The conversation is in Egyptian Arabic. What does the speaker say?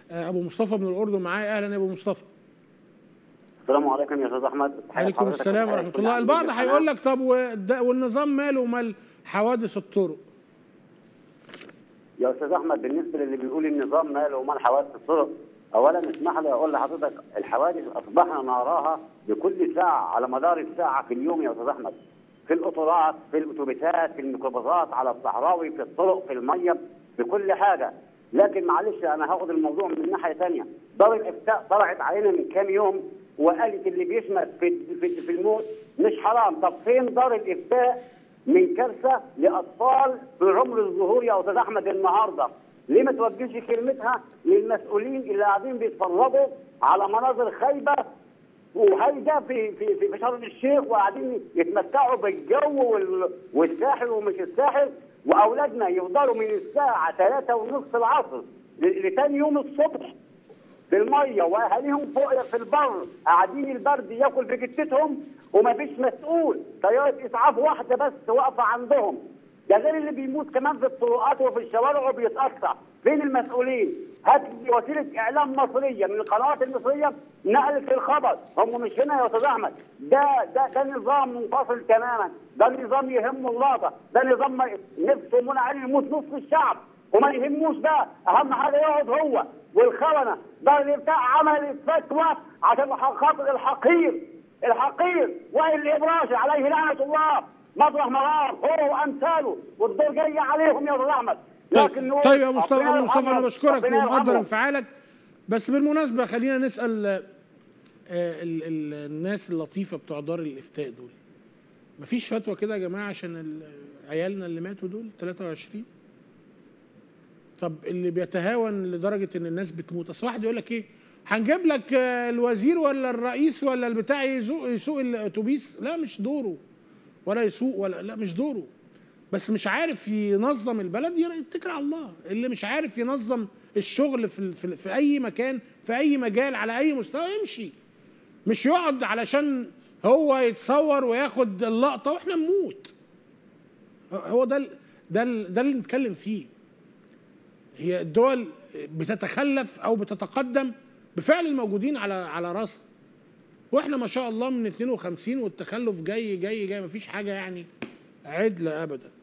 آه، ابو مصطفى من الاردن معايا اهلا يا ابو مصطفى السلام عليكم يا استاذ احمد عليكم السلام ورحمه الله البعض هيقول لك طب والد- والنظام ماله ومال حوادث الطرق يا استاذ احمد بالنسبه للي بيقول النظام ماله ومال حوادث الطرق اولا اسمح لي اقول لحضرتك الحوادث اصبحنا نراها بكل ساعه على مدار الساعه في اليوم يا استاذ احمد في القطارات في الاتوبيسات في الميكروباصات على الصحراوي في الطرق في الميه في كل حاجه لكن معلش انا هاخد الموضوع من ناحيه ثانيه دار الافتاء طلعت علينا من كام يوم وقالت اللي بيشمت في في, في الموت مش حرام طب فين دار الافتاء من كارثه لاطفال في عمر الظهور يا استاذ احمد النهارده ليه ما توجهش كلمتها للمسؤولين اللي قاعدين بيتفرجوا على مناظر خايبه وهيدا في في في في شرم الشيخ وقاعدين يتمتعوا بالجو وال- والساحل ومش الساحل واولادنا يفضلوا من الساعه 3 ونص العصر ل- لتاني يوم الصبح في الميه واهاليهم فوق في البر قاعدين البرد ياكل في جتتهم ومفيش مسؤول طياره اسعاف واحده بس واقفه عندهم ده غير اللي بيموت كمان في الطرقات وفي الشوارع وبيتقطع فين المسؤولين؟ هات لي وسيله اعلام مصريه من القنوات المصريه نقلت الخبر هم مش هنا يا استاذ احمد ده ده ده نظام منفصل تماما ده نظام يهم اللقطه ده نظام ما- نفسه منع عليه يموت نصف الشعب وما يهموش بقى اهم حاجه يقعد هو والخونه ده اللي بتاع عمل فتوى عشان خاطر الحقير الحقير وائل الابراشي عليه لعنه الله مطرح مرار هو وامثاله والدور جاي عليهم يا استاذ احمد طيب, نقول طيب يا مصطفى ربنا ابو مصطفى انا يرحمهم، بشكرك ربنا ومقدر يرحمهم. انفعالك بس بالمناسبه خلينا نسال آه، ال- ال- الناس اللطيفه بتوع دار الافتاء دول مفيش فتوى كده يا جماعه عشان ال- عيالنا اللي ماتوا دول 23 طب اللي بيتهاون لدرجه ان الناس بتموت اصل واحد يقول لك ايه هنجيب لك آه، الوزير ولا الرئيس ولا البتاع يسوق يسوق الاتوبيس لا مش دوره ولا يسوق ولا لا مش دوره بس مش عارف ينظم البلد ير- يتكل على الله اللي مش عارف ينظم الشغل في, ال- في, ال- في اي مكان في اي مجال على اي مستوى يمشي مش يقعد علشان هو يتصور وياخد اللقطه واحنا نموت هو ده ال- ده ال- ده اللي نتكلم فيه هي الدول بتتخلف او بتتقدم بفعل الموجودين على على راسها واحنا ما شاء الله من 52 والتخلف جاي جاي جاي مفيش حاجه يعني عدله ابدا